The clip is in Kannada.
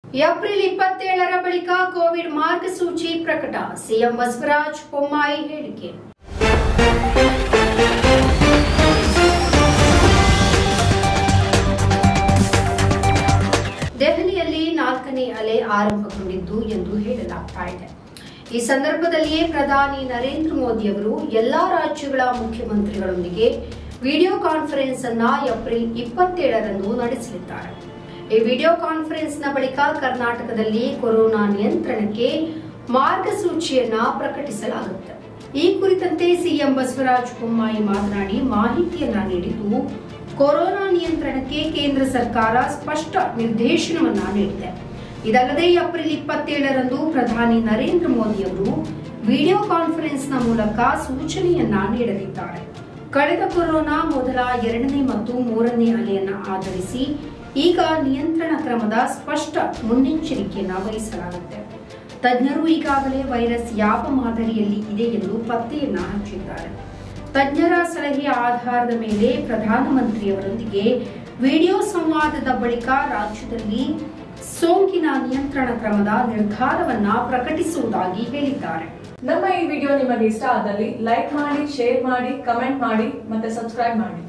ಏಪ್ರಿಲ್ ಇಪ್ಪತ್ತೇಳರ ಬಳಿಕ ಕೋವಿಡ್ ಮಾರ್ಗಸೂಚಿ ಪ್ರಕಟ ಸಿಎಂ ಬಸವರಾಜ ಬೊಮ್ಮಾಯಿ ಹೇಳಿಕೆ ದೆಹಲಿಯಲ್ಲಿ ನಾಲ್ಕನೇ ಅಲೆ ಆರಂಭಗೊಂಡಿದ್ದು ಎಂದು ಹೇಳಲಾಗ್ತಾ ಇದೆ ಈ ಸಂದರ್ಭದಲ್ಲಿಯೇ ಪ್ರಧಾನಿ ನರೇಂದ್ರ ಮೋದಿ ಅವರು ಎಲ್ಲಾ ರಾಜ್ಯಗಳ ಮುಖ್ಯಮಂತ್ರಿಗಳೊಂದಿಗೆ ವಿಡಿಯೋ ಕಾನ್ಫರೆನ್ಸ್ ಅನ್ನ ಏಪ್ರಿಲ್ ಇಪ್ಪತ್ತೇಳರಂದು ನಡೆಸಲಿದ್ದಾರೆ ಈ ವಿಡಿಯೋ ಕಾನ್ಫರೆನ್ಸ್ನ ಬಳಿಕ ಕರ್ನಾಟಕದಲ್ಲಿ ಕೊರೋನಾ ನಿಯಂತ್ರಣಕ್ಕೆ ಮಾರ್ಗಸೂಚಿಯನ್ನ ಪ್ರಕಟಿಸಲಾಗುತ್ತೆ ಈ ಕುರಿತಂತೆ ಸಿಎಂ ಬಸವರಾಜ ಬೊಮ್ಮಾಯಿ ಮಾತನಾಡಿ ಮಾಹಿತಿಯನ್ನ ನೀಡಿದ್ದು ಕೊರೋನಾ ನಿಯಂತ್ರಣಕ್ಕೆ ಕೇಂದ್ರ ಸರ್ಕಾರ ಸ್ಪಷ್ಟ ನಿರ್ದೇಶನವನ್ನ ನೀಡಿದೆ ಇದಲ್ಲದೆ ಏಪ್ರಿಲ್ ಇಪ್ಪತ್ತೇಳರಂದು ಪ್ರಧಾನಿ ನರೇಂದ್ರ ಮೋದಿ ಅವರು ವಿಡಿಯೋ ಕಾನ್ಫರೆನ್ಸ್ನ ಮೂಲಕ ಸೂಚನೆಯನ್ನ ನೀಡಲಿದ್ದಾರೆ ಕಳೆದ ಕೊರೋನಾ ಮೊದಲ ಎರಡನೇ ಮತ್ತು ಮೂರನೇ ಅಲೆಯನ್ನ ಆಧರಿಸಿ ಈಗ ನಿಯಂತ್ರಣ ಕ್ರಮದ ಸ್ಪಷ್ಟ ಮುನ್ನೆಚ್ಚರಿಕೆಯನ್ನ ವಹಿಸಲಾಗುತ್ತೆ ತಜ್ಞರು ಈಗಾಗಲೇ ವೈರಸ್ ಯಾವ ಮಾದರಿಯಲ್ಲಿ ಇದೆ ಎಂದು ಪತ್ತೆಯನ್ನ ಹಚ್ಚಿದ್ದಾರೆ ತಜ್ಞರ ಸಲಹೆಯ ಆಧಾರದ ಮೇಲೆ ಪ್ರಧಾನಮಂತ್ರಿಯವರೊಂದಿಗೆ ವಿಡಿಯೋ ಸಂವಾದದ ಬಳಿಕ ರಾಜ್ಯದಲ್ಲಿ ಸೋಂಕಿನ ನಿಯಂತ್ರಣ ಕ್ರಮದ ನಿರ್ಧಾರವನ್ನ ಪ್ರಕಟಿಸುವುದಾಗಿ ಹೇಳಿದ್ದಾರೆ ನಮ್ಮ ಈ ವಿಡಿಯೋ ನಿಮಗೆ ಇಷ್ಟ ಆದಲ್ಲಿ ಲೈಕ್ ಮಾಡಿ ಶೇರ್ ಮಾಡಿ ಕಮೆಂಟ್ ಮಾಡಿ ಮತ್ತೆ ಸಬ್ಸ್ಕ್ರೈಬ್ ಮಾಡಿ